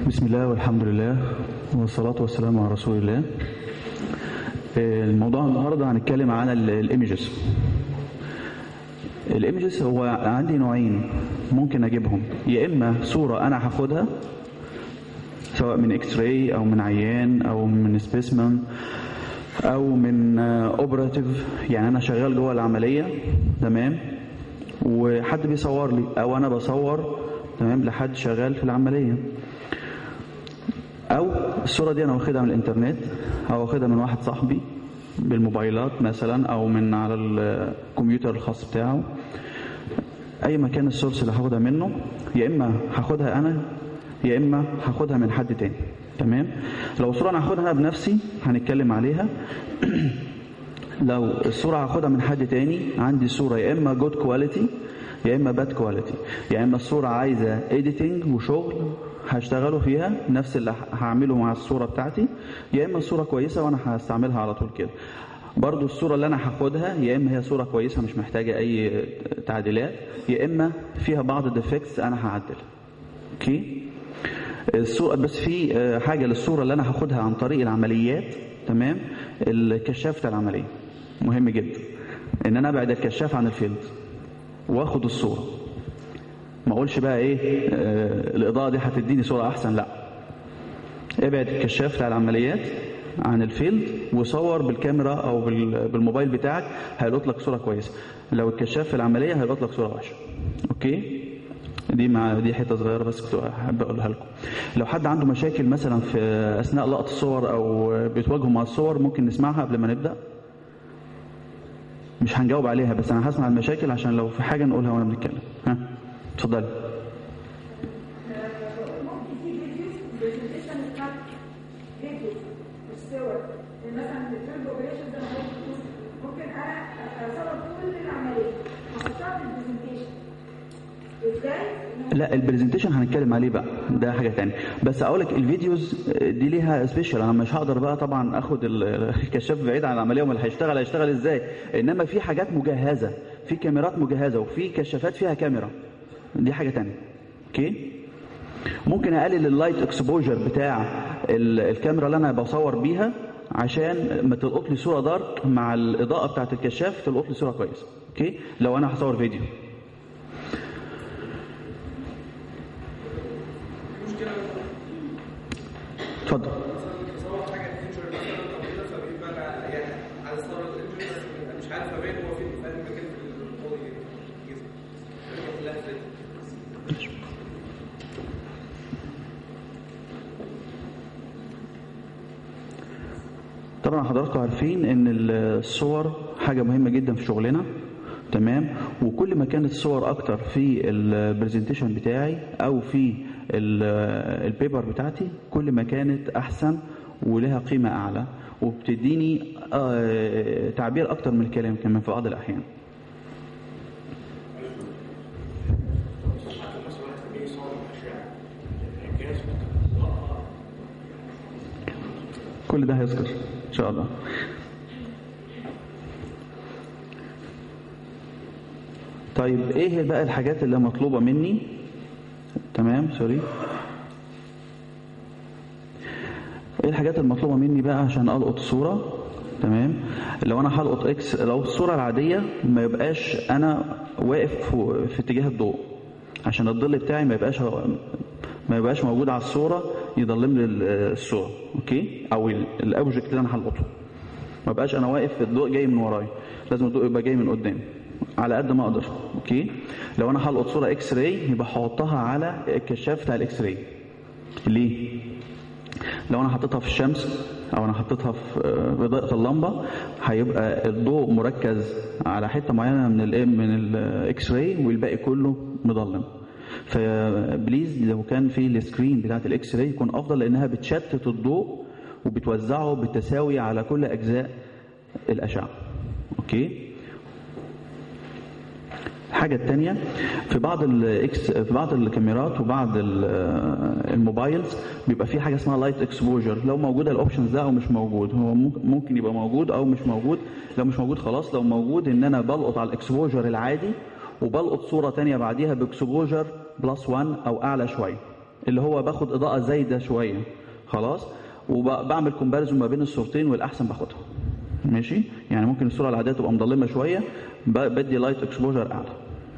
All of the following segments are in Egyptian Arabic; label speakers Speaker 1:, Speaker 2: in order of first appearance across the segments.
Speaker 1: بسم الله والحمد لله والصلاة والسلام على رسول الله الموضوع النهاردة هنتكلم عن الايمجز الايمجز هو عندي نوعين ممكن اجيبهم يا اما صورة انا هاخدها سواء من اكس راي او من عيان او من سبيسمان او من اوبراتيف يعني انا شغال جوه العملية تمام وحد بيصور لي او انا بصور تمام لحد شغال في العملية او الصورة دي انا واخدها من الانترنت او واخدها من واحد صاحبي بالموبايلات مثلا او من على الكمبيوتر الخاص بتاعه اي مكان السورس اللي هاخدها منه يا اما هاخدها انا يا اما هاخدها من حد تاني تمام لو الصورة انا هاخدها بنفسي هنتكلم عليها لو الصورة هاخدها من حد تاني عندي صورة يا اما جود كواليتي يا اما باد كواليتي يا اما الصورة عايزة اديتنج وشغل هشتغلوا فيها نفس اللي هعمله مع الصورة بتاعتي يا اما الصورة كويسة وانا هستعملها على طول كده برضو الصورة اللي انا هاخدها يا اما هي صورة كويسة مش محتاجة اي تعديلات يا اما فيها بعض الديفكتس انا هعدلها اوكي الصورة بس في حاجة للصورة اللي انا هاخدها عن طريق العمليات تمام الكشاف بتاع العملية مهم جدا ان انا ابعد الكشاف عن الفيلد واخد الصورة ما اقولش بقى ايه آه الاضاءة دي هتديني صورة احسن لا ابعد الكشاف بتاع العمليات عن الفيلد وصور بالكاميرا او بالموبايل بتاعك هيلقط لك صورة كويسة لو الكشاف في العملية هيلقط لك صورة وحشة اوكي دي مع دي حته صغيره بس كنت احب اقولها لكم لو حد عنده مشاكل مثلا في اثناء لقط الصور او بيتواجهوا مع الصور ممكن نسمعها قبل ما نبدا مش هنجاوب عليها بس انا هسمع المشاكل عشان لو في حاجه نقولها وانا بنتكلم ها اتفضلي
Speaker 2: مثلا الفيلد اوبريشن ده ممكن انا اصور كل العمليه احطها في البرزنتيشن ازاي؟
Speaker 1: لا البرزنتيشن هنتكلم عليه بقى ده حاجه تانية بس اقول لك الفيديوز دي ليها سبيشال انا مش هقدر بقى طبعا اخد الكشاف بعيد عن العمليه وما هيشتغل هيشتغل ازاي انما في حاجات مجهزه في كاميرات مجهزه وفي كشافات فيها كاميرا دي حاجه تانية اوكي ممكن اقلل اللايت اكسبوجر بتاع الكاميرا اللي انا بصور بيها عشان ما تلقط لي صوره دارك مع الاضاءه بتاعت الكشاف تلقط لي صوره كويسه اوكي لو انا هصور فيديو اتفضل
Speaker 3: مش عارف ابين هو فين في انهي مكان في الجسم
Speaker 1: طبعا حضراتكم عارفين ان الصور حاجه مهمه جدا في شغلنا تمام وكل ما كانت الصور اكتر في البرزنتيشن بتاعي او في البيبر بتاعتي كل ما كانت احسن ولها قيمه اعلى وبتديني تعبير اكتر من الكلام كمان في بعض الاحيان كل ده هيذكر ان شاء الله طيب ايه بقى الحاجات اللي مطلوبة مني تمام سوري ايه الحاجات المطلوبة مني بقى عشان القط الصورة تمام لو انا هلقط اكس لو الصورة العادية ما يبقاش انا واقف في اتجاه الضوء عشان الظل بتاعي ما يبقاش ما يبقاش موجود على الصورة يضلم لي الصورة اوكي او الاوبجكت اللي انا هلقطه ما بقاش انا واقف الضوء جاي من ورايا لازم الضوء يبقى جاي من قدامي على قد ما اقدر اوكي لو انا هلقط صوره اكس راي يبقى هحطها على الكشاف بتاع الاكس راي ليه لو انا حطيتها في الشمس او انا حطيتها في اضاءه اللمبه هيبقى الضوء مركز على حته معينه من ال من الاكس راي والباقي كله مظلم فبليز لو كان في السكرين بتاعت الاكس راي يكون افضل لانها بتشتت الضوء وبتوزعه بالتساوي على كل اجزاء الاشعه اوكي الحاجة الثانية في بعض الاكس في بعض الكاميرات وبعض الموبايلز بيبقى في حاجة اسمها لايت اكسبوجر لو موجودة الاوبشنز ده او مش موجود هو ممكن يبقى موجود او مش موجود لو مش موجود خلاص لو موجود ان انا بلقط على الاكسبوجر العادي وبلقط صورة تانية بعديها باكسبوجر بلس 1 او اعلى شوية اللي هو باخد اضاءه زايده شويه خلاص وبعمل كومباريزون ما بين الصورتين والاحسن باخدها ماشي يعني ممكن الصوره العاديه تبقى مظلمه شويه ب- بدي لايت اكسبوجر اعلى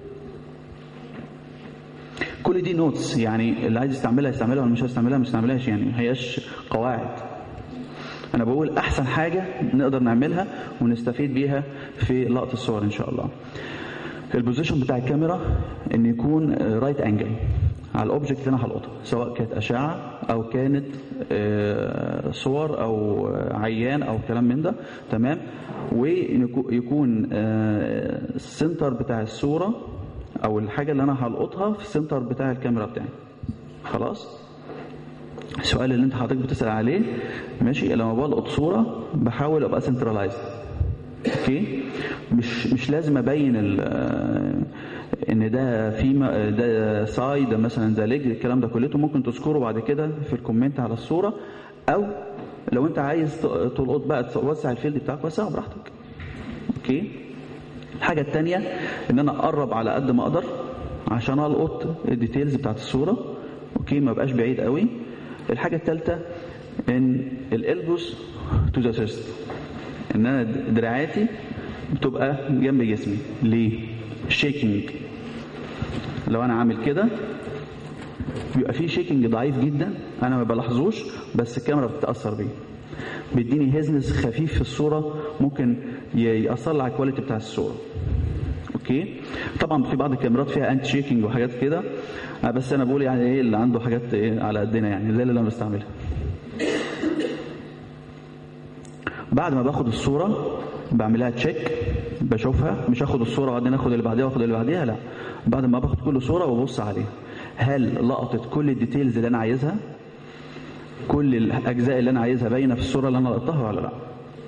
Speaker 1: كل دي نوتس يعني اللي عايز يستعملها يستعملها واللي مش عايز يستعملها ما يستعملهاش يعني ما هياش قواعد انا بقول احسن حاجه نقدر نعملها ونستفيد بيها في لقط الصور ان شاء الله البوزيشن بتاع الكاميرا ان يكون رايت انجل على الاوبجكت اللي انا هلقطها سواء كانت اشعه او كانت آه، صور او آه، عيان او كلام من ده تمام ويكون السنتر بتاع الصوره او الحاجه اللي انا هلقطها في السنتر بتاع الكاميرا بتاعي خلاص السؤال اللي انت حضرتك بتسال عليه ماشي لما بلقط صوره بحاول ابقى سنترلايز اوكي مش مش لازم ابين ال- آه، ان ده في م- ده سايد ده مثلا ده ليج الكلام ده كلته ممكن تذكره بعد كده في الكومنت على الصوره او لو انت عايز ت- تلقط بقى توسع الفيلد بتاعك وسعه براحتك اوكي الحاجه الثانيه ان انا اقرب على قد ما اقدر عشان القط الديتيلز بتاعت الصوره اوكي ما بقاش بعيد قوي الحاجه الثالثه ان الالبوس تو ذا سيست ان انا دراعاتي بتبقى جنب جسمي ليه شيكينج لو انا عامل كده بيبقى فيه شيكينج ضعيف جدا انا ما بلاحظوش بس الكاميرا بتتاثر بيه بيديني هيزنس خفيف في الصوره ممكن ي- ياثر لي على الكواليتي بتاع الصوره اوكي طبعا في بعض الكاميرات فيها انتي شيكينج وحاجات كده آه، بس انا بقول يعني ايه اللي عنده حاجات ايه على قدنا يعني زي اللي انا بستعملها بعد ما باخد الصوره بعملها تشيك بشوفها مش اخد الصوره وبعدين اخد اللي بعديها واخد اللي بعديها لا بعد ما باخد كل صوره وببص عليها هل لقطت كل الديتيلز اللي انا عايزها كل الاجزاء اللي انا عايزها باينه في الصوره اللي انا لقطتها ولا لا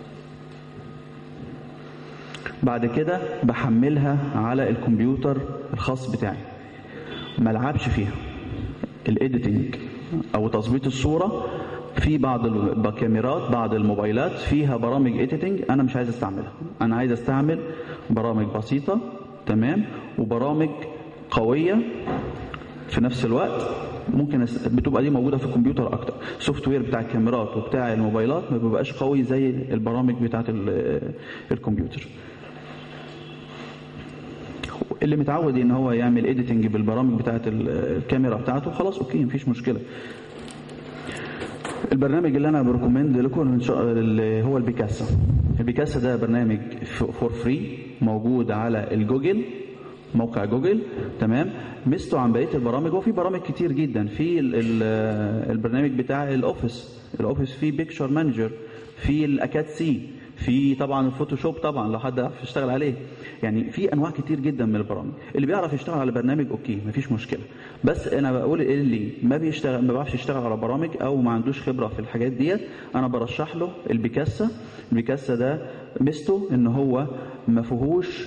Speaker 1: بعد كده بحملها على الكمبيوتر الخاص بتاعي ما العبش فيها الايديتنج او تظبيط الصوره في بعض الكاميرات بعض الموبايلات فيها برامج ايديتنج انا مش عايز استعملها انا عايز استعمل برامج بسيطه تمام وبرامج قويه في نفس الوقت ممكن أس- بتبقى دي موجوده في الكمبيوتر اكتر السوفت وير بتاع الكاميرات وبتاع الموبايلات ما بيبقاش قوي زي البرامج بتاعه ال- الكمبيوتر اللي متعود ان هو يعمل اديتنج بالبرامج بتاعه ال- الكاميرا بتاعته خلاص اوكي مفيش مشكله البرنامج اللي انا بريكومند لكم إن شاء- اللي هو البيكاسا البيكاسا ده برنامج فور فري موجود على الجوجل موقع جوجل تمام ميزته عن بقيه البرامج هو في برامج كتير جدا في ال- ال- البرنامج بتاع الاوفيس الاوفيس فيه بيكتشر مانجر في الاكاد سي في طبعا الفوتوشوب طبعا لو حد عارف يشتغل عليه يعني في انواع كتير جدا من البرامج اللي بيعرف يشتغل على برنامج اوكي مفيش مشكله بس انا بقول اللي ما بيشتغل ما بيعرفش يشتغل على برامج او ما عندوش خبره في الحاجات ديت انا برشح له البيكاسا البيكاسا ده ميزته ان هو ما فيهوش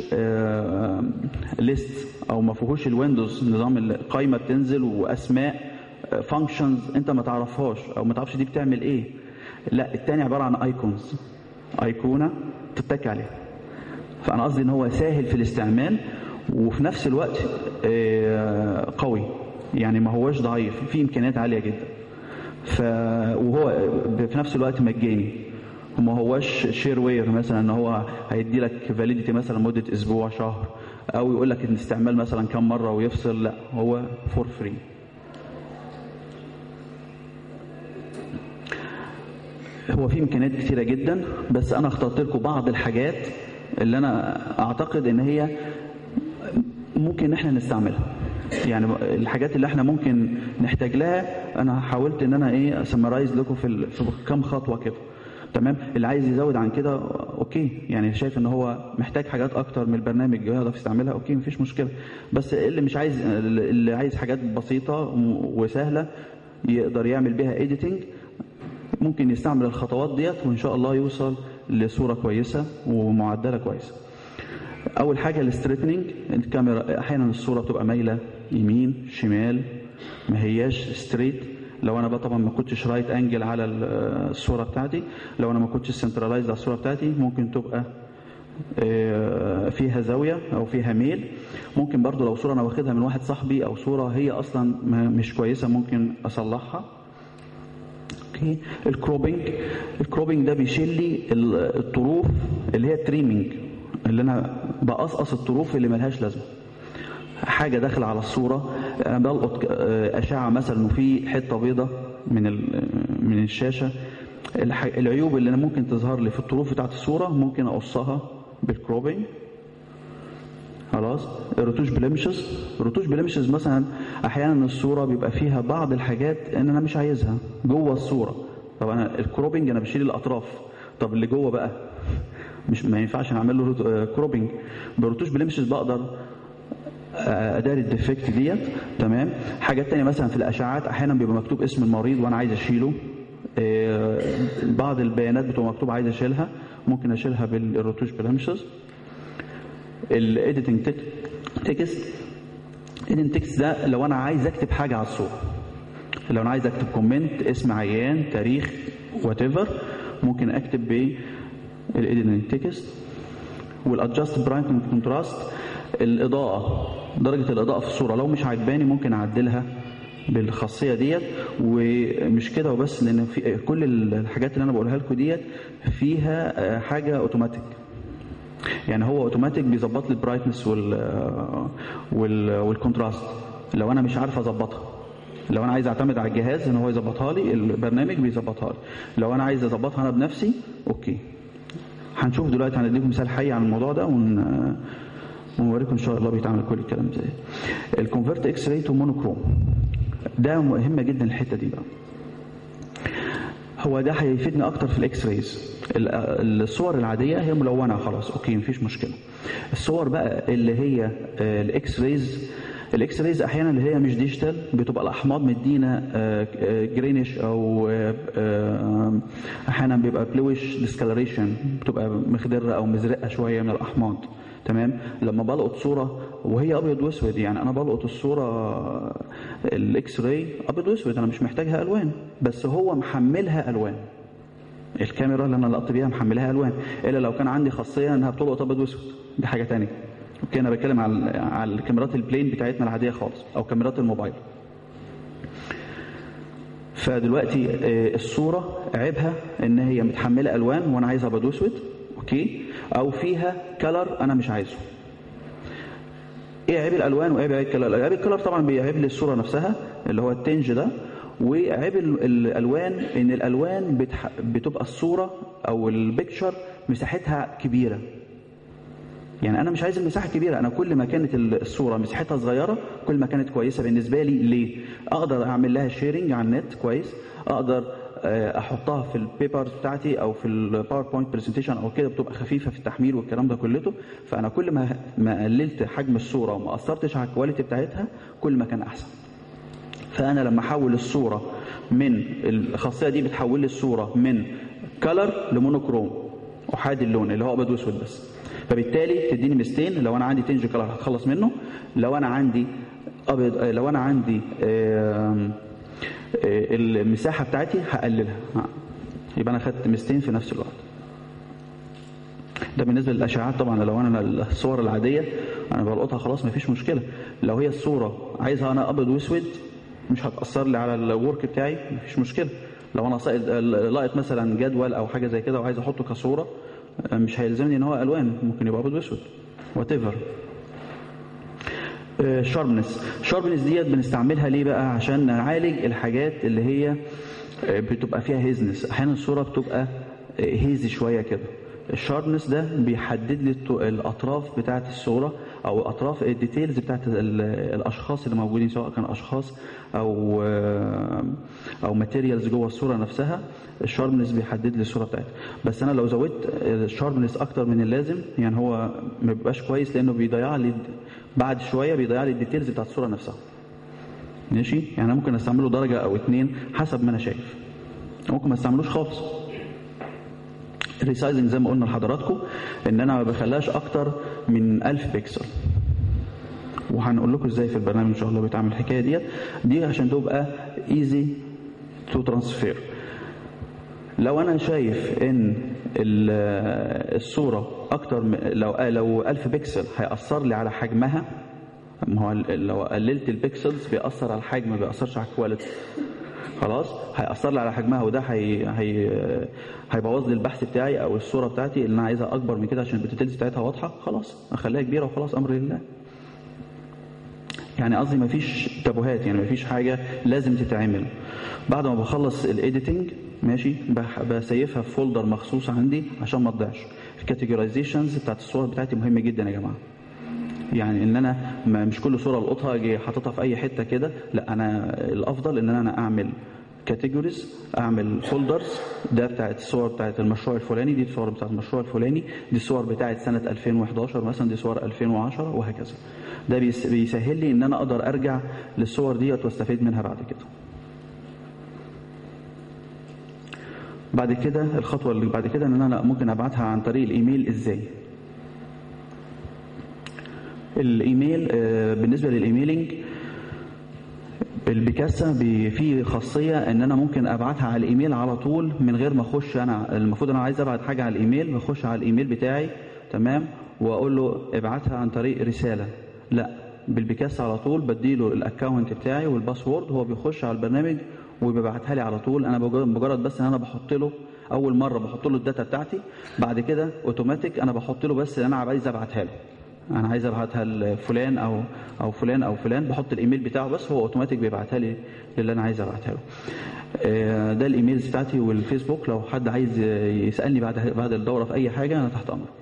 Speaker 1: ليست او ما فيهوش الويندوز نظام القايمه بتنزل واسماء فانكشنز انت ما تعرفهاش او ما تعرفش دي بتعمل ايه لا التاني عباره عن ايكونز ايقونه تتك عليها فانا قصدي ان هو سهل في الاستعمال وفي نفس الوقت آه، قوي يعني ما هوش ضعيف في امكانيات عاليه جدا ف وهو في نفس الوقت مجاني وما هوش شير وير مثلا ان هو هيدي لك فاليديتي مثلا مده اسبوع شهر او يقول لك الاستعمال مثلا كم مره ويفصل لا هو فور فري هو في امكانيات كتيره جدا بس انا اخترت لكم بعض الحاجات اللي انا اعتقد ان هي ممكن احنا نستعملها يعني الحاجات اللي احنا ممكن نحتاج لها انا حاولت ان انا ايه اسمرايز لكم في, ال- في كام خطوه كده تمام اللي عايز يزود عن كده اوكي يعني شايف ان هو محتاج حاجات اكتر من البرنامج يقدر يستعملها اوكي مفيش مشكله بس اللي مش عايز اللي عايز حاجات بسيطه وسهله يقدر يعمل بيها ايديتنج ممكن يستعمل الخطوات ديت وان شاء الله يوصل لصوره كويسه ومعدله كويسه اول حاجه الستريتنينج الكاميرا احيانا الصوره بتبقى مايله يمين شمال ما هياش ستريت لو انا بقى طبعا ما كنتش رايت انجل على ال- الصوره بتاعتي لو انا ما كنتش سنترلايز على الصوره بتاعتي ممكن تبقى آه، فيها زاويه او فيها ميل ممكن برضو لو صوره انا واخدها من واحد صاحبي او صوره هي اصلا ما- مش كويسه ممكن اصلحها اوكي الكروبنج الكروبنج ده بيشيل لي ال- الطروف اللي هي التريمينج اللي انا بقصقص الطروف اللي ملهاش لازمه حاجه داخله على الصوره انا بلقط آه، اشعه مثلا وفي حته بيضه من ال- من الشاشه الح- العيوب اللي أنا ممكن تظهر لي في الطروف بتاعت الصوره ممكن اقصها بالكروبنج خلاص الرتوش بلمشز الرتوش بلمشز مثلا احيانا الصوره بيبقى فيها بعض الحاجات ان انا مش عايزها جوه الصوره طب انا الكروبنج انا بشيل الاطراف طب اللي جوه بقى مش ما ينفعش نعمل له رت- آه، كروبنج بالرتوش بلمشز بقدر آه، اداري الديفكت ديت تمام حاجات تانية مثلا في الاشعاعات احيانا بيبقى مكتوب اسم المريض وانا عايز اشيله آه، بعض البيانات بتبقى مكتوب عايز اشيلها ممكن اشيلها بالرتوش بلمشز الايديتنج تكست ايديتنج تكست ده لو انا عايز اكتب حاجه على الصوره لو انا عايز اكتب كومنت اسم عيان تاريخ وات ايفر ممكن اكتب بالايديتنج تكست والادجست برايتنج كونتراست الاضاءه درجه الاضاءه في الصوره لو مش عجباني ممكن اعدلها بالخاصيه ديت ومش كده وبس لان في كل الحاجات اللي انا بقولها لكم ديت فيها آه، حاجه اوتوماتيك يعني هو اوتوماتيك بيظبط لي البرايتنس وال وال والكونتراست لو انا مش عارف اظبطها لو انا عايز اعتمد على الجهاز ان هو يظبطها لي البرنامج بيظبطها لي لو انا عايز اظبطها انا بنفسي اوكي هنشوف دلوقتي هنديكم مثال حي عن الموضوع ده ون ونوريكم ان شاء الله بيتعمل كل الكلام ازاي الكونفرت اكس راي تو مونوكروم ده مهمه جدا الحته دي بقى هو ده هيفيدني اكتر في الاكس رايز ال- الصور العاديه هي ملونه خلاص اوكي مفيش مشكله الصور بقى اللي هي آه، الاكس رايز الاكس رايز احيانا اللي هي مش ديجيتال بتبقى الاحماض مدينا جرينش او آه، آه، احيانا بيبقى بلوش ديسكالريشن بتبقى مخضره او مزرقه شويه من الاحماض تمام لما بلقط صوره وهي ابيض واسود يعني انا بلقط الصوره الاكس راي ابيض واسود انا مش محتاجها الوان بس هو محملها الوان الكاميرا اللي انا لقطت بيها محملها الوان الا لو كان عندي خاصيه انها بتلقط ابيض واسود دي حاجه تانية اوكي انا بتكلم على على الكاميرات البلين بتاعتنا العاديه خالص او كاميرات الموبايل فدلوقتي آه، الصوره عيبها ان هي متحمله الوان وانا عايزها ابيض واسود اوكي او فيها كلر انا مش عايزه ايه عيب الالوان وايه عيب الكلر عيب الكلر طبعا بيعيب لي الصوره نفسها اللي هو التنج ده وعيب ال- الالوان ان الالوان بتح... بتبقى الصوره او البيكتشر مساحتها كبيره يعني انا مش عايز المساحه كبيره انا كل ما كانت ال- الصوره مساحتها صغيره كل ما كانت كويسه بالنسبه لي ليه اقدر اعمل لها شيرنج على النت كويس اقدر آه، احطها في البيبرز بتاعتي او في الباوربوينت برزنتيشن او كده بتبقى خفيفه في التحميل والكلام ده كلته فانا كل ما ما قللت حجم الصوره وما اثرتش على الكواليتي بتاعتها كل ما كان احسن فانا لما احول الصوره من الخاصيه دي بتحول لي الصوره من كلر لمونوكروم احاد اللون اللي هو ابيض واسود بس فبالتالي تديني ميزتين لو انا عندي تنج كلر هتخلص منه لو انا عندي ابيض آه، لو انا عندي آم، آه، المساحه بتاعتي هقللها يبقى انا خدت ميزتين في نفس الوقت ده بالنسبه للاشعاعات طبعا لو انا الصور العاديه انا بلقطها خلاص مفيش مشكله لو هي الصوره عايزها انا ابيض واسود مش هتاثر لي على الورك بتاعي مفيش مشكله لو انا صائد- لاقط مثلا جدول او حاجه زي كده وعايز احطه كصوره مش هيلزمني ان هو الوان ممكن يبقى ابيض واسود وات ايفر شاربنس شاربنس ديت بنستعملها ليه بقى عشان نعالج الحاجات اللي هي آه، بتبقى فيها هيزنس احيانا الصوره بتبقى هيزي شويه كده الشاربنس ده بيحدد لي الط- الاطراف بتاعه الصوره او اطراف الديتيلز بتاعه ال- الاشخاص اللي موجودين سواء كان اشخاص او آه، او ماتيريالز جوه الصوره نفسها الشاربنس بيحدد لي الصوره بتاعتها بس انا لو زودت الشاربنس اكتر من اللازم يعني هو ما بيبقاش كويس لانه بيضيع لي بعد شويه بيضيع لي الديتيلز بتاعت الصوره نفسها ماشي يعني انا ممكن استعمله درجه او اتنين حسب ما انا شايف ممكن ما استعملوش خالص الريسايزنج زي ما قلنا لحضراتكم ان انا ما بخليهاش اكتر من 1000 بكسل وهنقول لكم ازاي في البرنامج ان شاء الله بيتعمل الحكايه ديت دي عشان تبقى ايزي تو ترانسفير لو انا شايف ان ال- الصوره اكتر من لو لو 1000 بكسل هيأثر لي على حجمها ما هو ال- لو قللت البكسلز بيأثر على الحجم ما بيأثرش على الكواليتي خلاص هيأثر لي على حجمها وده هي هي هيبوظ لي البحث بتاعي او الصوره بتاعتي اللي انا عايزها اكبر من كده عشان الديتيلز بتاعتها واضحه خلاص اخليها كبيره وخلاص امر لله يعني قصدي مفيش تابوهات يعني مفيش حاجه لازم تتعمل بعد ما بخلص الايديتنج ماشي بح- بسيفها في فولدر مخصوص عندي عشان ما تضيعش الكاتيجورايزيشنز بتاعت الصور بتاعتي مهمه جدا يا جماعه يعني ان انا ما مش كل صوره القطها اجي حاططها في اي حته كده لا انا الافضل ان انا اعمل كاتيجوريز اعمل فولدرز ده بتاعت الصور بتاعت المشروع الفلاني دي الصور بتاعت المشروع الفلاني دي الصور بتاعت سنه 2011 مثلا دي صور 2010 وهكذا ده بيس- بيسهل لي ان انا اقدر ارجع للصور ديت واستفيد منها بعد كده بعد كده الخطوه اللي بعد كده ان انا ممكن ابعتها عن طريق الايميل ازاي الايميل آه، بالنسبه للايميلينج البيكاسا بي- فيه خاصيه ان انا ممكن ابعتها على الايميل على طول من غير ما اخش انا المفروض انا عايز ابعت حاجه على الايميل بخش على الايميل بتاعي تمام واقول له ابعتها عن طريق رساله لا بالبيكاسا على طول بديله الاكونت بتاعي والباسورد هو بيخش على البرنامج وبيبعتها لي على طول انا بجرد مجرد بس ان انا بحط له اول مره بحط له الداتا بتاعتي بعد كده اوتوماتيك انا بحط له بس اللي انا عايز ابعتها له انا عايز ابعتها لفلان او او فلان او فلان بحط الايميل بتاعه بس هو اوتوماتيك بيبعتها لي للي انا عايز ابعتها له آه، ده الايميلز بتاعتي والفيسبوك لو حد عايز يسالني بعد بعد الدوره في اي حاجه انا تحت امره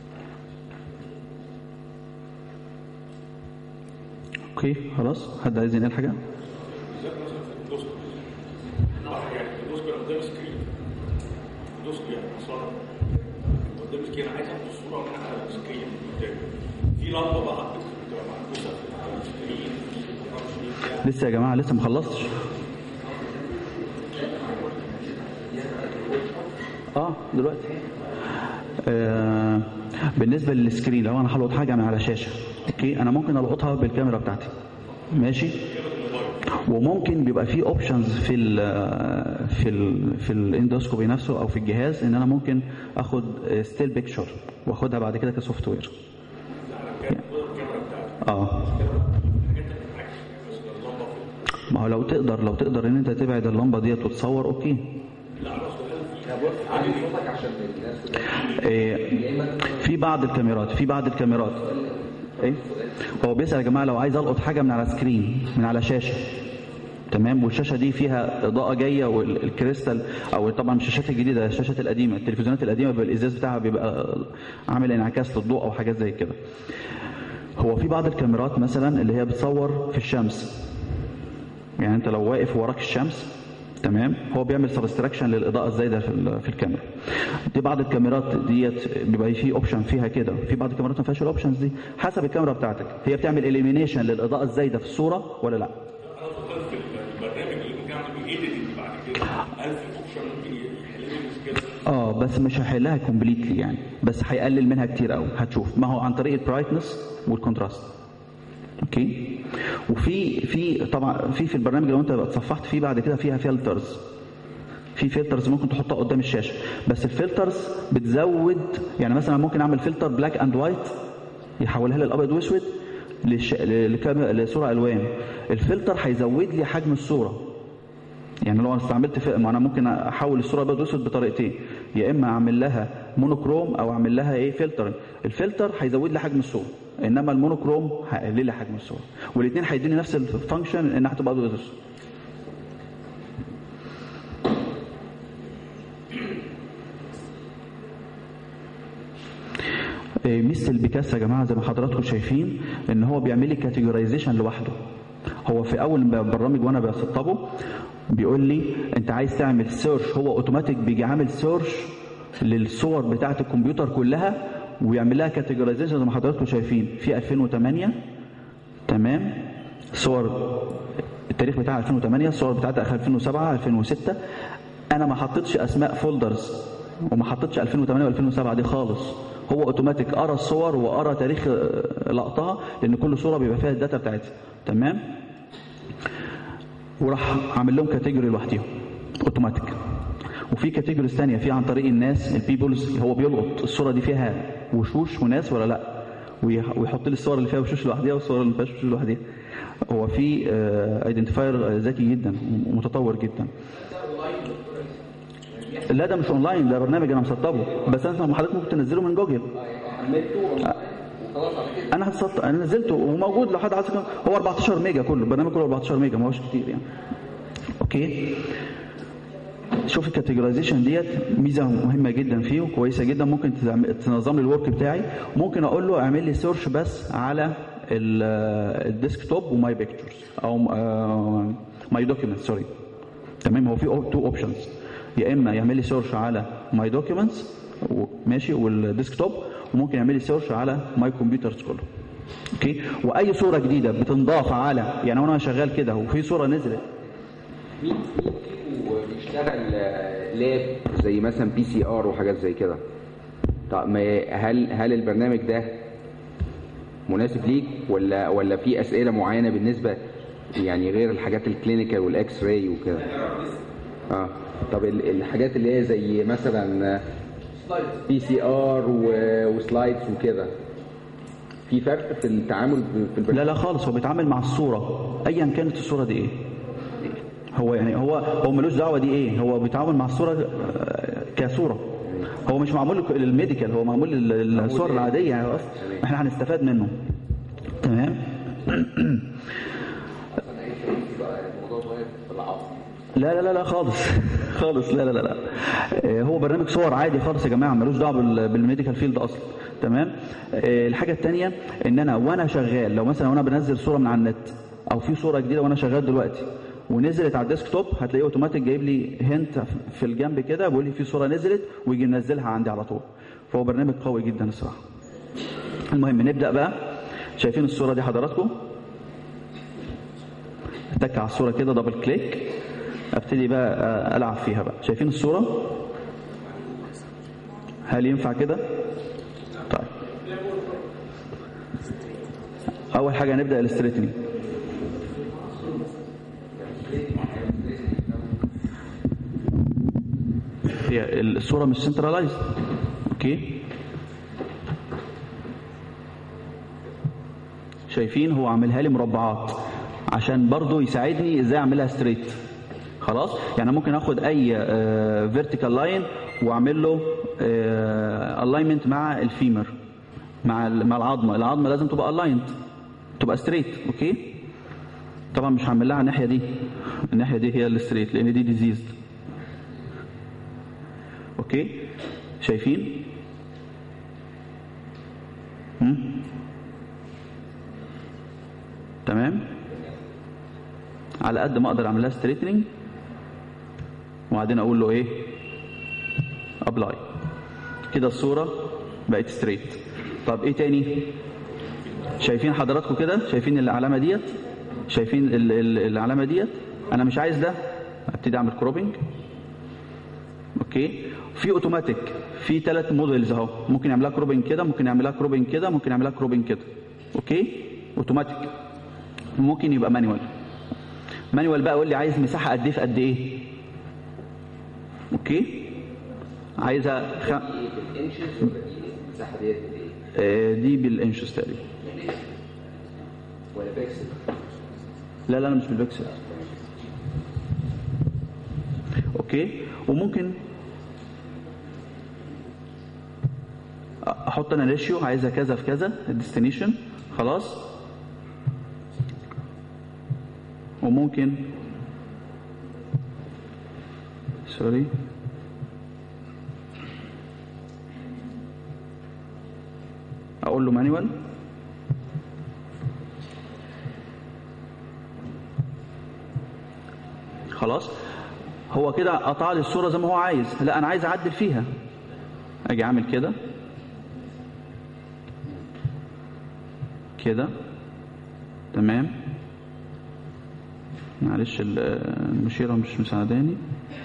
Speaker 1: اوكي خلاص حد عايز ينقل حاجه
Speaker 4: بالذات مثلا في الدوسك يعني في الدوسك قدام سكرين الدوسك يعني مصارى قدام سكرين عايز اخد الصوره من على السكرين قدامي في لمبه بقى بتبقى معكوسه على السكرين معرفش ايه بتاع.
Speaker 1: لسه يا جماعه لسه ما خلصتش اه دلوقتي آه بالنسبه للسكرين لو انا هلقط حاجه من على شاشه اوكي انا ممكن القطها بالكاميرا بتاعتي ماشي وممكن بيبقى في اوبشنز في ال في ال في الاندوسكوبي نفسه او في الجهاز ان انا ممكن اخد ستيل بيكتشر واخدها بعد كده كسوفت وير اه ما هو لو تقدر لو تقدر ان انت تبعد اللمبه ديت وتصور اوكي
Speaker 5: عندي صوتك عشان الناس كلها
Speaker 1: إيه في بعض الكاميرات في بعض الكاميرات ايه هو بيسال يا جماعه لو عايز القط حاجه من على سكرين من على شاشه تمام والشاشه دي فيها اضاءه جايه والكريستال او طبعا مش الشاشات الجديده الشاشات القديمه التلفزيونات القديمه بيبقى الازاز بتاعها بيبقى عامل انعكاس للضوء او حاجات زي كده هو في بعض الكاميرات مثلا اللي هي بتصور في الشمس يعني انت لو واقف وراك الشمس تمام هو بيعمل سبستراكشن للاضاءه الزايده في ال- في الكاميرا دي بعض الكاميرات ديت بيبقى في اوبشن فيها كده في بعض الكاميرات ما فيهاش الاوبشنز دي حسب الكاميرا بتاعتك هي بتعمل اليمينيشن للاضاءه الزايده في الصوره ولا لا
Speaker 4: انا فكرت في البرنامج اللي ممكن اعمل بيه ايديتنج بعد كده هل في اوبشن ممكن يحل لي المشكله
Speaker 1: اه بس مش هيحلها كومبليتلي يعني بس هيقلل منها كتير قوي هتشوف ما هو عن طريق البرايتنس والكونتراست اوكي وفي في طبعا في في البرنامج لو انت اتصفحت فيه بعد كده فيها فلترز في فلترز ممكن تحطها قدام الشاشه بس الفلترز بتزود يعني مثلا ممكن اعمل فلتر بلاك اند وايت يحولها لي الابيض واسود للش... لكام- لصوره الوان الفلتر هيزود لي حجم الصوره يعني لو انا استعملت في... ما انا ممكن احول الصوره ابيض واسود بطريقتين يا اما اعمل لها مونوكروم او اعمل لها ايه فلتر الفلتر هيزود لي حجم الصوره انما المونوكروم هيقلل لي حجم الصوره والاثنين هيديني نفس الفانكشن انها هتبقى ابيض واسود إيه، ميزه البيكاسا يا جماعه زي ما حضراتكم شايفين ان هو بيعمل لي كاتيجورايزيشن لوحده هو في اول برنامج وانا بسطبه بيقول لي انت عايز تعمل سيرش هو اوتوماتيك بيجي عامل سيرش للصور بتاعه الكمبيوتر كلها ويعمل لها كاتيجورايزيشن زي ما حضراتكم شايفين في 2008 تمام صور التاريخ بتاع 2008 الصور بتاعت 2007 2006 انا ما حطيتش اسماء فولدرز وما حطيتش 2008 و2007 دي خالص هو اوتوماتيك قرا الصور وقرا تاريخ آه، لقطها لان كل صوره بيبقى فيها الداتا بتاعتها تمام وراح عامل لهم كاتيجوري لوحديهم اوتوماتيك وفي كاتيجوريز ثانيه في عن طريق الناس البيبلز هو بيلقط الصوره دي فيها وشوش وناس ولا لا ويح- ويحط لي الصور اللي فيها وشوش لوحدها والصور اللي ما فيهاش وشوش لوحدها هو في ايدنتيفاير ذكي جدا ومتطور جدا لا ده مش اونلاين ده برنامج انا مسطبه بس انت حضرتك ممكن تنزله من جوجل
Speaker 5: حملته وخلاص على كده
Speaker 1: انا هتصط... انا نزلته وموجود لو حد عايز يكون- هو 14 ميجا كله البرنامج كله 14 ميجا ما هوش كتير يعني اوكي شوف الكاتيجورايزيشن ديت ميزه مهمه جدا فيه وكويسه جدا ممكن تعم- تنظم لي الورك بتاعي ممكن اقول له اعمل لي سيرش بس على ال- الديسك توب وماي بيكتشرز او ماي دوكيومنت سوري تمام هو في تو اوبشنز يا اما يعمل لي سيرش على ماي دوكيومنتس ماشي والديسك توب وممكن يعمل لي سيرش على ماي كمبيوترز كله اوكي واي صوره جديده بتنضاف على يعني وانا شغال كده وفي صوره نزلت
Speaker 5: مين مين فيكم بيشتغل آه، لاب زي مثلا بي سي ار وحاجات زي كده طب ما هل هل البرنامج ده مناسب ليك ولا ولا في اسئله معينه بالنسبه يعني غير الحاجات الكلينيكال والاكس راي وكده اه طب ال- الحاجات اللي هي زي مثلا بي سي ار وسلايدز وكده في فرق في التعامل في البرنامج
Speaker 1: لا لا خالص هو بيتعامل مع الصوره ايا كانت الصوره دي ايه هو يعني هو هو ملوش دعوه دي ايه هو بيتعامل مع الصوره آه، كصوره هو مش معمول لك- للميديكال هو معمول لل- للصور العاديه يعني اصلا احنا هنستفاد منه تمام لا لا لا لا خالص خالص لا لا لا لا آه، هو برنامج صور عادي خالص يا جماعه ملوش دعوه بال- بالميديكال فيلد اصلا تمام آه، الحاجه الثانيه ان انا وانا شغال لو مثلا وانا بنزل صوره من على النت او في صوره جديده وانا شغال دلوقتي ونزلت على الديسك توب هتلاقيه اوتوماتيك جايب لي هنت في الجنب كده بيقول لي في صوره نزلت ويجي منزلها عندي على طول فهو برنامج قوي جدا الصراحه المهم نبدا بقى شايفين الصوره دي حضراتكم اتك على الصوره كده دبل كليك ابتدي بقى آه، العب فيها بقى شايفين الصوره هل ينفع كده طيب اول حاجه هنبدا الاستريتنج هي الصوره مش سنترلايزد اوكي شايفين هو عاملها لي مربعات عشان برضو يساعدني ازاي اعملها ستريت خلاص يعني ممكن اخد اي فيرتيكال لاين واعمل له الاينمنت مع الفيمر مع ال- مع العظمه العظمه لازم تبقى الايند تبقى ستريت اوكي طبعا مش هعمل لها على الناحيه دي الناحيه دي هي الستريت لان دي ديزيزد اوكي شايفين هم؟ تمام على قد ما اقدر اعمل لها ستريتنج وبعدين اقول له ايه ابلاي كده الصوره بقت ستريت طب ايه تاني شايفين حضراتكم كده شايفين العلامه ديت شايفين ال- ال- العلامه ديت انا مش عايز ده ابتدي اعمل كروبنج اوكي في اوتوماتيك في ثلاث موديلز اهو ممكن يعملها كروبنج كده ممكن يعملها كروبنج كده ممكن يعملها كروبنج كده اوكي اوتوماتيك ممكن يبقى مانيوال مانيوال بقى يقول لي عايز مساحه قد ايه في قد ايه اوكي عايزها خ...
Speaker 5: بالانشز ولا دي المساحه ديت قد ايه؟
Speaker 1: آه، دي بالانشز تقريبا
Speaker 5: ولا بيكسل؟
Speaker 1: لا لا انا مش بالبكسل اوكي وممكن احط انا ريشيو عايزها كذا في كذا الديستنيشن خلاص وممكن سوري اقول له مانيوال خلاص هو كده قطع لي الصوره زي ما هو عايز لا انا عايز اعدل فيها اجي اعمل كده كده تمام معلش ال- المشيره مش مساعداني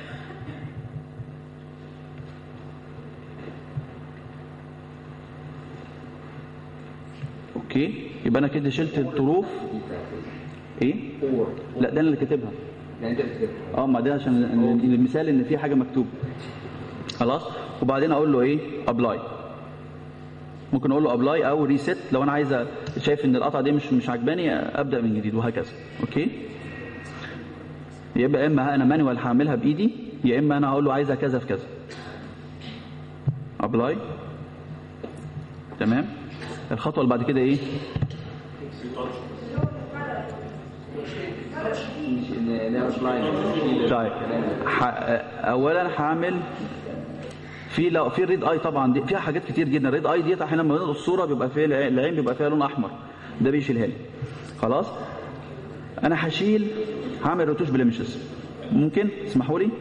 Speaker 1: اوكي يبقى انا كده شلت الظروف ايه
Speaker 5: اور
Speaker 1: لا ده انا اللي كاتبها
Speaker 5: لا انت بتكتب
Speaker 1: اه ما ده عشان المثال ان في حاجه مكتوبه خلاص وبعدين اقول له ايه ابلاي ممكن اقول له ابلاي او ريست لو انا عايز أ- شايف ان القطعه دي مش مش عجباني ابدا من جديد وهكذا اوكي يبقى اما انا مانوال هعملها بايدي يا اما انا هقول له عايزها كذا في كذا ابلاي تمام الخطوه اللي بعد كده ايه طيب ح- اولا هعمل في لو في الريد اي طبعا دي فيها حاجات كتير جدا الريد اي ديت احيانا لما بنقول الصوره بيبقى فيها الع- العين بيبقى فيها لون احمر ده بيشيلها لي خلاص انا هشيل هعمل روتوش بليمشز ممكن تسمحوا لي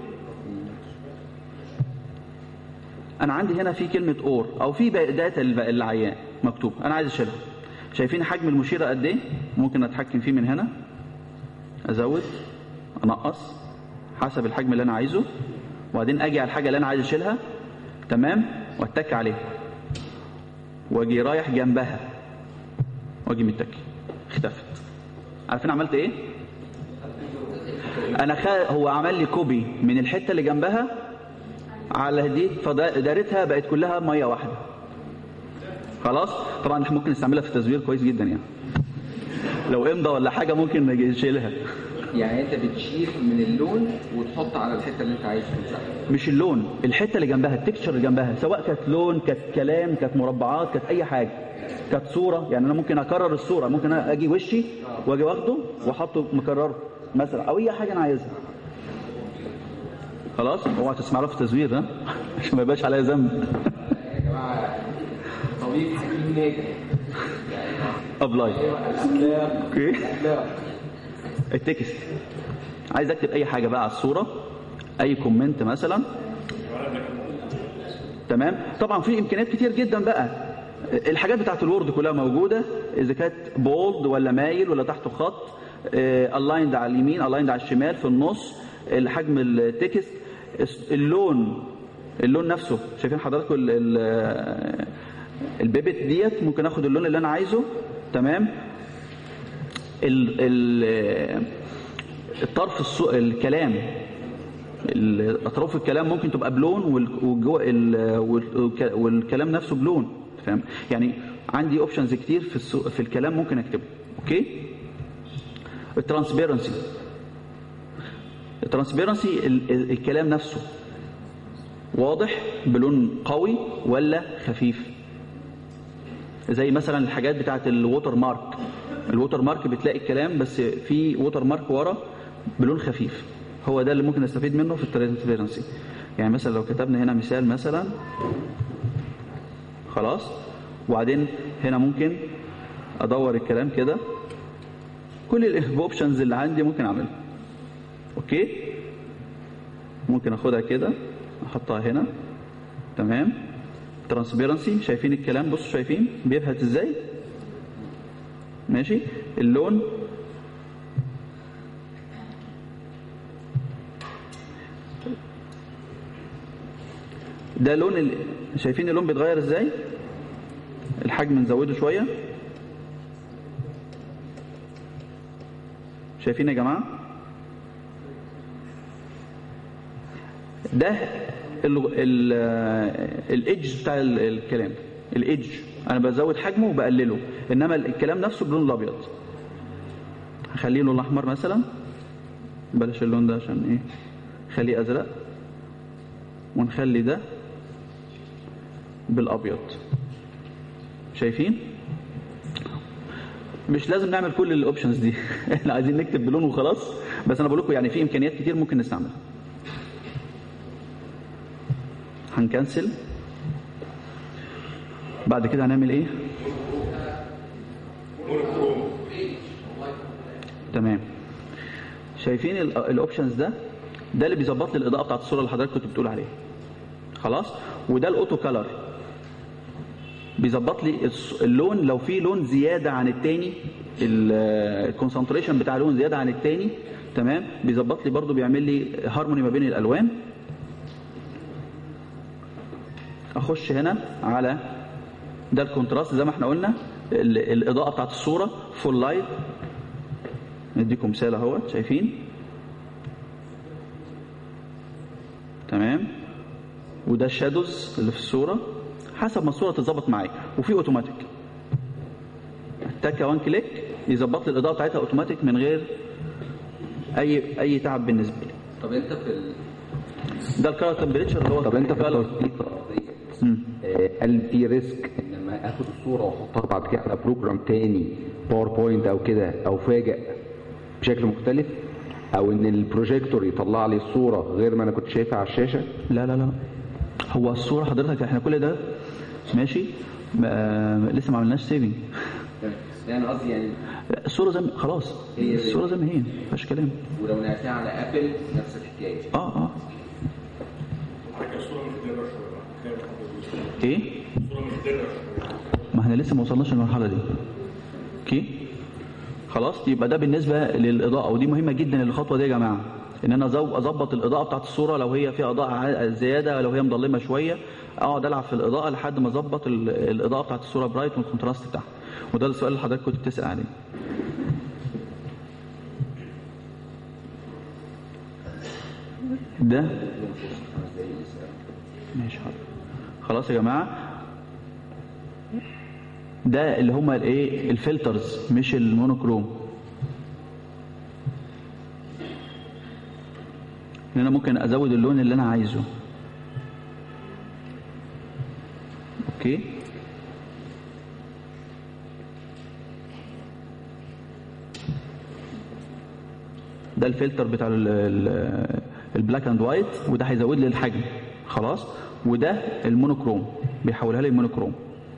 Speaker 1: انا عندي هنا في كلمه اور او في داتا العيان مكتوب انا عايز اشيلها شايفين حجم المشيره قد ايه ممكن اتحكم فيه من هنا ازود انقص حسب الحجم اللي انا عايزه وبعدين اجي على الحاجه اللي انا عايز اشيلها تمام واتك عليها واجي رايح جنبها واجي متكي اختفت عارفين عملت ايه انا خ... هو عمل لي كوبي من الحته اللي جنبها على دي فدارتها بقت كلها ميه واحده خلاص طبعا احنا ممكن نستعملها في التزوير كويس جدا يعني لو امضى ولا حاجه ممكن نشيلها
Speaker 5: يعني انت بتشيل من اللون وتحط على الحته اللي انت عايز تمسحها
Speaker 1: مش اللون الحته اللي جنبها التكتشر اللي جنبها سواء كانت لون كانت كلام كانت مربعات كانت اي حاجه كانت صوره يعني انا ممكن اكرر الصوره ممكن أنا اجي وشي واجي واخده واحطه مكرره مثلا او اي حاجه انا عايزها خلاص اوعى تسمع له في التزوير ها عشان ما يبقاش عليا ذنب
Speaker 5: يا جماعه طبيب حكيم ناجح
Speaker 1: ابلاي
Speaker 5: الاخلاق
Speaker 1: اوكي
Speaker 5: الاخلاق
Speaker 1: التكست عايز اكتب اي حاجه بقى على الصوره اي كومنت مثلا تمام طبعا في امكانيات كتير جدا بقى الحاجات بتاعت الوورد كلها موجوده اذا كانت بولد ولا مايل ولا تحته خط الايند على اليمين الايند على الشمال في النص الحجم التكست اللون اللون نفسه شايفين حضراتكم ال- ال- البيبت ديت ممكن اخد اللون اللي انا عايزه تمام ال ال الطرف الصو... الكلام ال- اطراف الكلام ممكن تبقى بلون وال- والجو... ال- والك- والكلام نفسه بلون فاهم يعني عندي اوبشنز كتير في السو... في الكلام ممكن اكتبه اوكي الترانسبيرنسي الترانسبيرنسي ال... ال- الكلام نفسه واضح بلون قوي ولا خفيف زي مثلا الحاجات بتاعت الووتر مارك الووتر مارك بتلاقي الكلام بس في ووتر مارك ورا بلون خفيف هو ده اللي ممكن نستفيد منه في الترانسبيرنسي يعني مثلا لو كتبنا هنا مثال مثلا خلاص وبعدين هنا ممكن ادور الكلام كده كل الاوبشنز اللي عندي ممكن اعملها اوكي ممكن اخدها كده احطها هنا تمام ترانسبيرنسي شايفين الكلام بصوا شايفين بيبهت ازاي ماشي اللون ده لون ال... شايفين اللون بيتغير ازاي الحجم نزوده شويه شايفين يا جماعه ده الايدج بتاع ال- الكلام الايدج انا بزود حجمه وبقلله انما الكلام نفسه باللون الابيض هخليه لون احمر مثلا بلاش اللون ده عشان ايه خليه ازرق ونخلي ده بالابيض شايفين مش لازم نعمل كل الاوبشنز دي احنا عايزين نكتب بلون وخلاص بس انا بقول لكم يعني في امكانيات كتير ممكن نستعملها هنكنسل بعد كده هنعمل ايه تمام شايفين ال- الاوبشنز ده ده اللي بيظبط لي الاضاءه بتاعت الصوره اللي حضرتك كنت بتقول عليها خلاص وده الاوتو كلر بيظبط لي الص- اللون لو في لون زياده عن التاني الكونسنتريشن بتاع لون زياده عن التاني تمام بيظبط لي برضو بيعمل لي هارموني ما بين الالوان اخش هنا على ده الكونتراست زي ما احنا قلنا ال- الاضاءه بتاعت الصوره فول لايت نديكم مثال اهوت شايفين تمام وده الشادوز اللي في الصوره حسب ما الصوره تتظبط معايا وفي اوتوماتيك تكه وان كليك يظبط لي الاضاءه بتاعتها اوتوماتيك من غير اي اي تعب بالنسبه لي
Speaker 5: طب انت في ال...
Speaker 1: ده الكالر تمبريتشر اللي هو
Speaker 5: طب انت في
Speaker 1: color.
Speaker 5: التوثيق آه، هل في ريسك ان لما اخد الصوره واحطها بعد كده على بروجرام تاني باوربوينت او كده او فاجئ بشكل مختلف او ان البروجيكتور يطلع لي الصوره غير ما انا كنت شايفها على الشاشه
Speaker 1: لا لا لا هو الصوره حضرتك احنا كل ده ماشي ما لسه ما عملناش سيفنج
Speaker 5: يعني قصدي يعني
Speaker 1: الصوره زي ما خلاص
Speaker 5: هي-
Speaker 1: الصوره زي ما هي مفيش كلام
Speaker 5: ولو نقلتها على ابل نفس الحكايه
Speaker 1: اه اه
Speaker 4: حاجه الصوره مش دايره شويه بقى.
Speaker 1: ايه
Speaker 4: الصوره مش دايره شويه
Speaker 1: ما احنا لسه ما وصلناش للمرحله دي اوكي خلاص يبقى ده بالنسبه للاضاءه ودي مهمه جدا الخطوه دي يا جماعه ان انا أزو- اظبط الاضاءه بتاعت الصوره لو هي فيها اضاءه ع- زياده لو هي مظلمه شويه اقعد العب في الاضاءه لحد ما اظبط ال- الاضاءه بتاعت الصوره برايت والكونتراست بتاعها وده السؤال اللي حضرتك كنت بتسال عليه ده ماشي حاضر خلاص يا جماعه ده اللي هما الايه الفلترز مش المونوكروم ان انا ممكن ازود اللون اللي انا عايزه اوكي ده الفلتر بتاع البلاك اند وايت وده هيزود لي الحجم خلاص وده المونوكروم بيحولها لي المونوكروم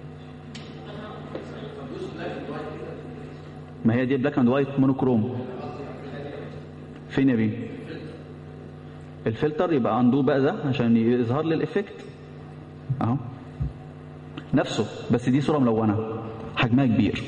Speaker 1: ما هي دي بلاك اند وايت مونوكروم فين يا بيه الفلتر يبقى اندو بقى ده عشان يظهر لي الافكت اهو نفسه بس دي صوره ملونه حجمها كبير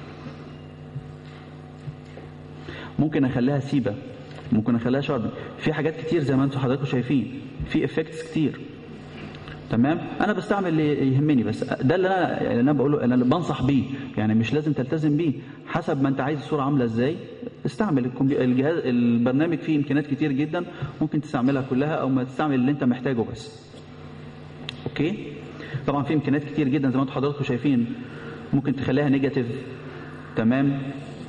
Speaker 1: ممكن اخليها سيبه ممكن اخليها شارب في حاجات كتير زي ما انتم حضراتكم شايفين في افكتس كتير تمام انا بستعمل اللي يهمني بس ده اللي انا اللي انا بقوله انا اللي بنصح بيه يعني مش لازم تلتزم بيه حسب ما انت عايز الصوره عامله ازاي استعمل الكمبي- الجهاز البرنامج فيه امكانيات كتير جدا ممكن تستعملها كلها او ما تستعمل اللي انت محتاجه بس اوكي طبعا في امكانيات كتير جدا زي ما انتم حضراتكم شايفين ممكن تخليها نيجاتيف تمام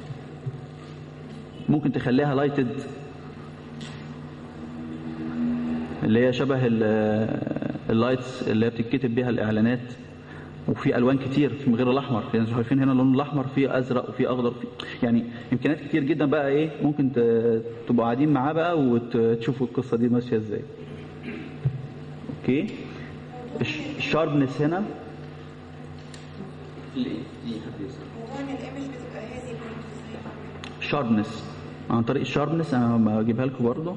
Speaker 1: ممكن تخليها لايتد اللي هي شبه ال- اللايتس اللي هي بتتكتب بيها الاعلانات وفي الوان كتير في غير الاحمر يعني انتوا شايفين هنا اللون الاحمر فيه ازرق وفيه اخضر فيه يعني امكانيات كتير جدا بقى ايه ممكن ت- تبقوا قاعدين معاه بقى وتشوفوا القصه دي ماشيه ازاي اوكي الش- الشاربنس هنا
Speaker 6: موضوع ان الايمج بتبقى هذه برضه ازاي
Speaker 1: شاربنس عن طريق الشاربنس انا بجيبها لكم برضه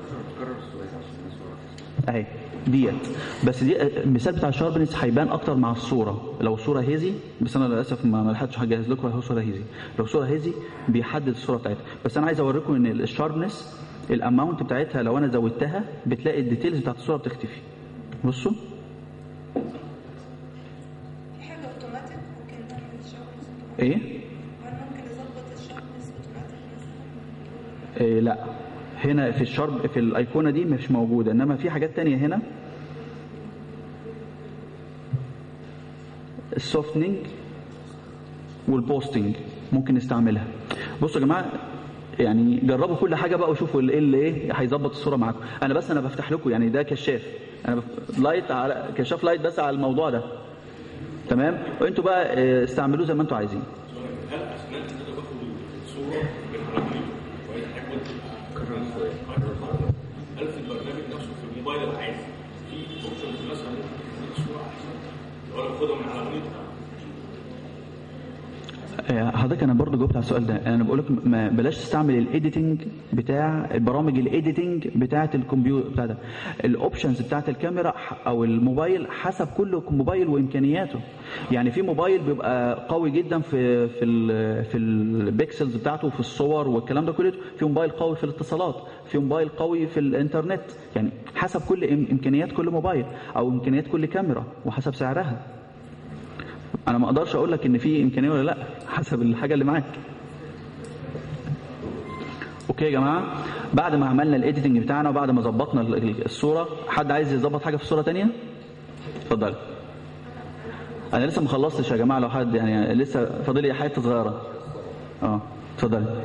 Speaker 1: اهي ديت بس دي المثال بتاع الشاربنس هيبان اكتر مع الصوره لو صوره هيزي بس انا للاسف ما ما لحقتش اجهز لكم هو صوره هيزي لو صوره هيزي بيحدد الصوره بتاعتها بس انا عايز اوريكم ان الشاربنس الاماونت بتاعتها لو انا زودتها بتلاقي الديتيلز بتاعت الصوره بتختفي بصوا
Speaker 6: في حاجه اوتوماتيك ممكن نعمل الشاربنس
Speaker 1: ايه
Speaker 6: هل ممكن نظبط الشاربنس اوتوماتيك مثلا
Speaker 1: إيه لا هنا في الشرب في الايقونه دي مش موجوده انما في حاجات تانية هنا السوفتنج والبوستنج ممكن نستعملها بصوا يا جماعه يعني جربوا كل حاجه بقى وشوفوا ايه اللي ايه هيظبط الصوره معاكم انا بس انا بفتح لكم يعني ده كشاف انا بف... لايت على كشاف لايت بس على الموضوع ده تمام وانتوا بقى آه، استعملوه زي ما انتوا عايزين
Speaker 4: هل اثناء ان انا باخد الصوره من على الكمبيوتر وهي حاجه هل في البرنامج نفسه في الموبايل العادي في اوبشنز مثلا ممكن تخلي الصوره احسن لو انا باخدها من على المونيتور
Speaker 1: آه، حضرتك انا برضو جاوبت على السؤال ده انا بقول لك ما بلاش تستعمل الايديتنج بتاع البرامج الايديتنج بتاعه الكمبيوتر بتاع ده الاوبشنز بتاعه الكاميرا ح- او الموبايل حسب كل موبايل وامكانياته يعني في موبايل بيبقى قوي جدا في في ال في البيكسلز بتاعته وفي الصور والكلام ده كله في موبايل قوي في الاتصالات في موبايل قوي في الانترنت يعني حسب كل إم- امكانيات كل موبايل او امكانيات كل كاميرا وحسب سعرها انا ما اقدرش اقول لك ان في امكانيه ولا لا حسب الحاجه اللي معاك اوكي يا جماعه بعد ما عملنا الايديتنج بتاعنا وبعد ما ظبطنا ال- ال- الصوره حد عايز يظبط حاجه في الصوره تانية اتفضل انا لسه ما خلصتش يا جماعه لو حد يعني لسه فاضل لي حته صغيره اه اتفضلي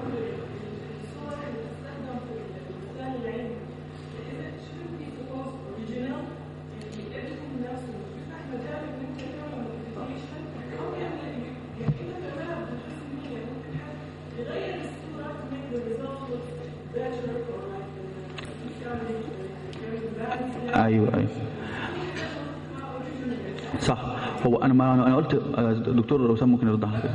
Speaker 1: ايوه ايوه صح هو انا ما انا قلت آه، دكتور وسام ممكن يرد على كده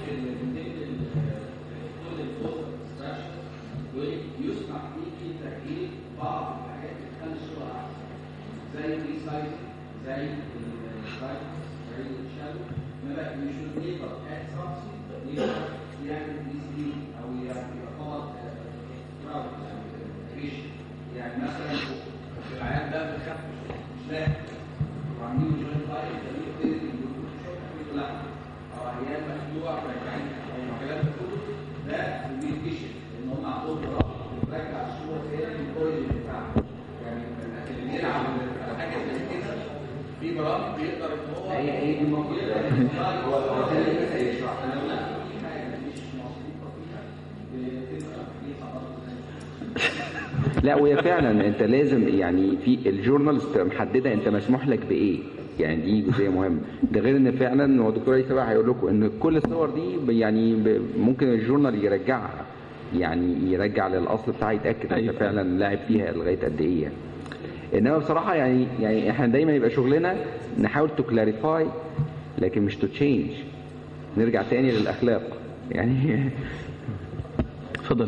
Speaker 7: يسمح فيه في تغيير بعض الحاجات اللي تخلي الصوره احسن زي الريسايز زي السلايد زي الشادو ما بقى مش نيبر ات سبسي نيبر يعمل دي او يعمل يعتبر كراود يعني ريش يعني مثلا في العيان ده بنخفف مش لا وعاملين جوين فايل ده بيبتدي يقول لا او عيان مخلوع راجعين او الكلام ده كله ده كوميونيكيشن ان هم عندهم رابط بترجع الصوره تاني للكويل بتاعها يعني اللي بيلعب على حاجه زي كده في برامج بيقدر ان هو هي هي دي موجوده هو هو ده اللي لسه يشرح انا لو لا في حاجه مش مظبوطه فيها بتبقى فيها برضه
Speaker 5: لا وهي فعلا انت لازم يعني في الجورنالز تبقى محدده انت مسموح لك بايه يعني دي جزئيه مهمه ده غير ان فعلا هو الدكتور علي تبع هيقول لكم ان كل الصور دي ب- يعني ب- ممكن الجورنال يرجعها يعني يرجع للاصل بتاعها يتاكد انت
Speaker 1: أيوة.
Speaker 5: فعلا لاعب فيها لغايه قد ايه يعني. انما بصراحه يعني يعني احنا دايما يبقى شغلنا نحاول تو كلاريفاي لكن مش تو تشينج نرجع تاني للاخلاق يعني
Speaker 1: اتفضل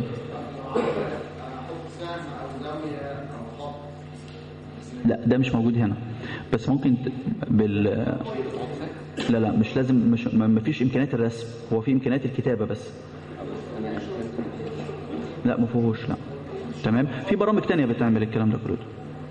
Speaker 1: لا ده مش موجود هنا بس ممكن ت- بال لا لا مش لازم مش ما ما فيش امكانيات الرسم هو في امكانيات الكتابه بس لا ما فيهوش لا تمام في برامج تانية بتعمل الكلام ده كله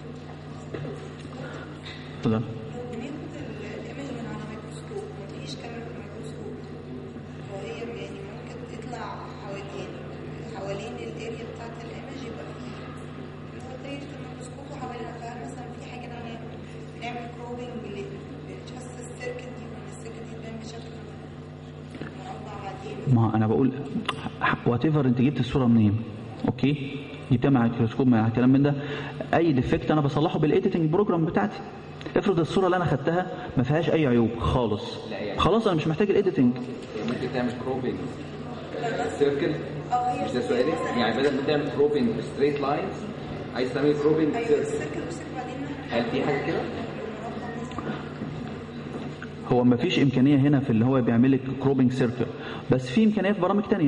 Speaker 1: اتفضل
Speaker 6: بناخد الايمج من على ميكروسكوب مفيش كاميرا في الميكروسكوب وهي يعني ممكن تطلع حوالين حوالين الاريا بتاعت الايمج يبقى فيه اللي هو دايرة الميكروسكوب وحواليها فهل مثلا في حاجة نعمل نعمل كروبنج للجاست السيركت دي وان السيركت دي تبان بشكل مربع عادي
Speaker 1: ما انا بقول وات ايفر انت جبت الصوره منين اوكي جبتها مع الميكروسكوب مع الكلام من ده اي ديفكت انا بصلحه بالايديتنج بروجرام بتاعتي افرض الصوره اللي انا خدتها ما فيهاش اي عيوب خالص
Speaker 5: لا يعني.
Speaker 1: خلاص انا مش محتاج الايديتنج
Speaker 5: ممكن تعمل كروبنج سيركل
Speaker 6: اه هي
Speaker 5: مش ده سؤالك يعني بدل ما تعمل كروبنج ستريت لاينز عايز تعمل كروبنج
Speaker 6: ايوه
Speaker 5: سيركل
Speaker 6: السيركل والسيركل بعدين
Speaker 5: هل في حاجه كده؟
Speaker 1: هو ما فيش امكانيه هنا في اللي هو بيعمل لك كروبنج سيركل بس في امكانيات برامج تانية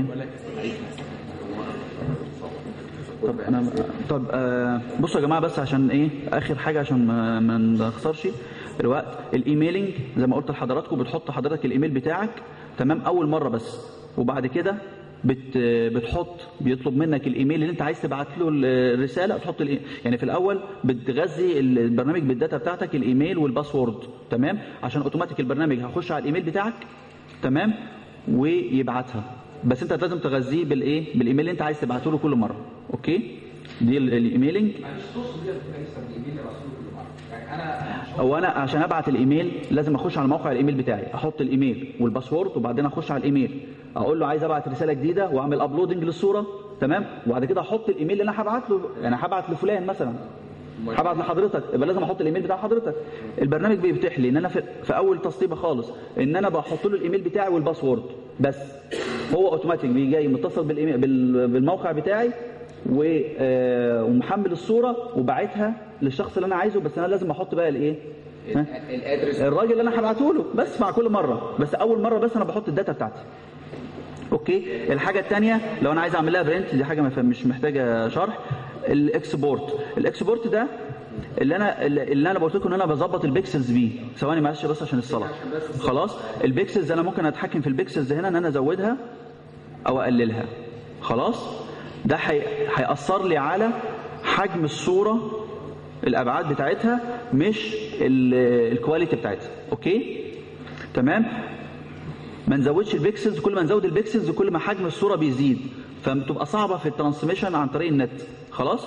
Speaker 1: طب انا طب آه بصوا يا جماعه بس عشان ايه اخر حاجه عشان ما, ما نخسرش الوقت الايميلنج زي ما قلت لحضراتكم بتحط حضرتك الايميل بتاعك تمام اول مره بس وبعد كده بت بتحط بيطلب منك الايميل اللي انت عايز تبعت له الرساله تحط الإي... يعني في الاول بتغذي البرنامج بالداتا بتاعتك الايميل والباسورد تمام عشان اوتوماتيك البرنامج هيخش على الايميل بتاعك تمام ويبعتها بس انت لازم تغذيه بالايه بالايميل اللي انت عايز تبعته له كل مره اوكي دي ال- الايميلنج
Speaker 7: معلش تقصد ايه لسه الايميل اللي رسوله كل مره يعني انا مش
Speaker 1: او انا عشان ابعت الايميل لازم اخش على موقع الايميل بتاعي احط الايميل والباسورد وبعدين اخش على الايميل اقول له عايز ابعت رساله جديده واعمل ابلودنج للصوره تمام وبعد كده احط الايميل اللي انا هبعت له يعني هبعت لفلان مثلا هبعت لحضرتك يبقى لازم احط الايميل بتاع حضرتك البرنامج بيفتح لي ان انا في, في اول تسطيبه خالص ان انا بحط له الايميل بتاعي والباسورد بس هو اوتوماتيك بيجي جاي متصل بالايميل بال- بالموقع بتاعي و- آه، ومحمل الصوره وباعتها للشخص اللي انا عايزه بس انا لازم احط بقى الايه ها؟
Speaker 5: الادرس
Speaker 1: الراجل اللي انا هبعته له بس مع كل مره بس اول مره بس انا بحط الداتا بتاعتي اوكي الحاجه الثانيه لو انا عايز اعمل لها برنت دي حاجه ما ف- مش محتاجه شرح الاكسبورت الاكسبورت ده اللي انا اللي انا قلت لكم ان انا بظبط البيكسلز بيه ثواني معلش بس عشان الصلاه خلاص البيكسلز انا ممكن اتحكم في البيكسلز هنا ان انا ازودها او اقللها خلاص ده هي- هيأثر لي على حجم الصوره الابعاد بتاعتها مش ال- الكواليتي بتاعتها اوكي تمام ما نزودش البيكسلز كل ما نزود البيكسلز كل ما حجم الصوره بيزيد فبتبقى صعبه في الترانسميشن عن طريق النت خلاص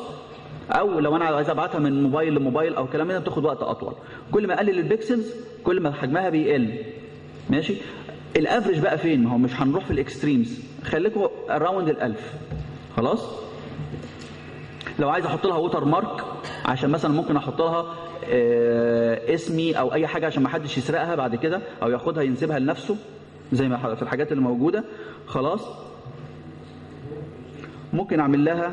Speaker 1: او لو انا عايز ابعتها من موبايل لموبايل او كلام من ده بتاخد وقت اطول كل ما اقلل البكسلز كل ما حجمها بيقل ماشي الافرج بقى فين ما هو مش هنروح في الاكستريمز خليكم اراوند الألف خلاص لو عايز احط لها ووتر مارك عشان مثلا ممكن احط لها آه، اسمي او اي حاجه عشان ما حدش يسرقها بعد كده او ياخدها ينسبها لنفسه زي ما في الحاجات اللي موجوده خلاص ممكن اعمل لها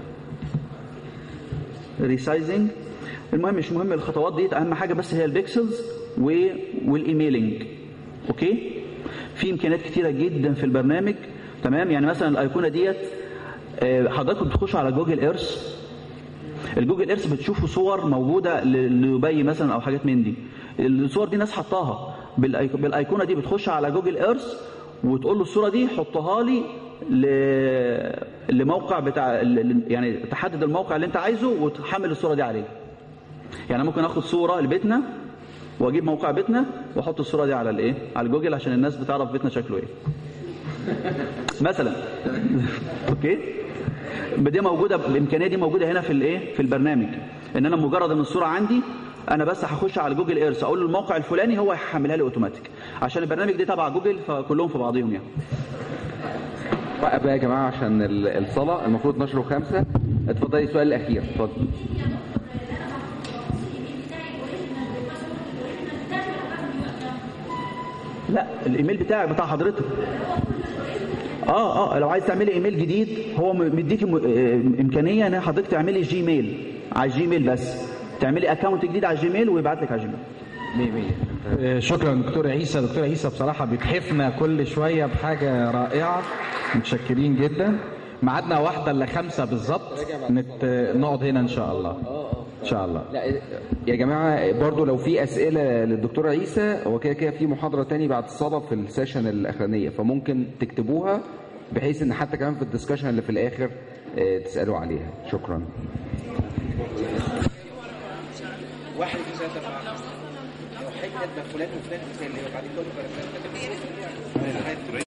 Speaker 1: ريسايزنج المهم مش مهم الخطوات دي اهم حاجه بس هي البيكسلز و... والايميلنج اوكي في امكانيات كتيره جدا في البرنامج تمام يعني مثلا الايقونه ديت آه، حضراتكم بتخشوا على جوجل ايرث الجوجل ايرث بتشوفوا صور موجوده ل- لدبي مثلا او حاجات من دي الصور دي ناس حطاها بالأيق- بالايقونه دي بتخش على جوجل ايرث وتقول له الصوره دي حطها لي ل- لموقع بتاع ل- ل- يعني تحدد الموقع اللي انت عايزه وتحمل الصوره دي عليه يعني أنا ممكن اخد صوره لبيتنا واجيب موقع بيتنا واحط الصوره دي على الايه على جوجل عشان الناس بتعرف بيتنا شكله ايه مثلا اوكي دي موجوده الامكانيه دي موجوده هنا في الايه في البرنامج ان انا مجرد ان الصوره عندي انا بس هخش على جوجل ايرث اقول له الموقع الفلاني هو هيحملها لي اوتوماتيك عشان البرنامج ده تبع جوجل فكلهم في بعضهم يعني
Speaker 5: وقف بقى يا جماعه عشان ال- الصلاه المفروض 12 و5 اتفضلي السؤال الاخير اتفضل
Speaker 1: لا الايميل بتاعك بتاع حضرتك اه اه لو عايز تعملي ايميل جديد هو م- مديكي م- آه، امكانيه ان حضرتك تعملي جيميل على الجيميل بس تعملي اكونت جديد على الجيميل ويبعت لك على الجيميل
Speaker 5: مية مية
Speaker 8: آه، شكرا دكتور عيسى دكتور عيسى بصراحة بيتحفنا كل شوية بحاجة رائعة متشكرين جدا ميعادنا واحدة إلا خمسة بالظبط نت... نقعد هنا إن شاء الله إن شاء الله
Speaker 5: لا يا جماعه برضو لو في اسئله للدكتور عيسى هو كده كده في محاضره تاني بعد الصلاه في السيشن الاخرانيه فممكن تكتبوها بحيث ان حتى كمان في الدسكشن اللي في الاخر آه، تسالوا عليها شكرا
Speaker 3: واحد في ثلاثة مع لو حاجة فلان وفلان مثال اللي هو بعد كل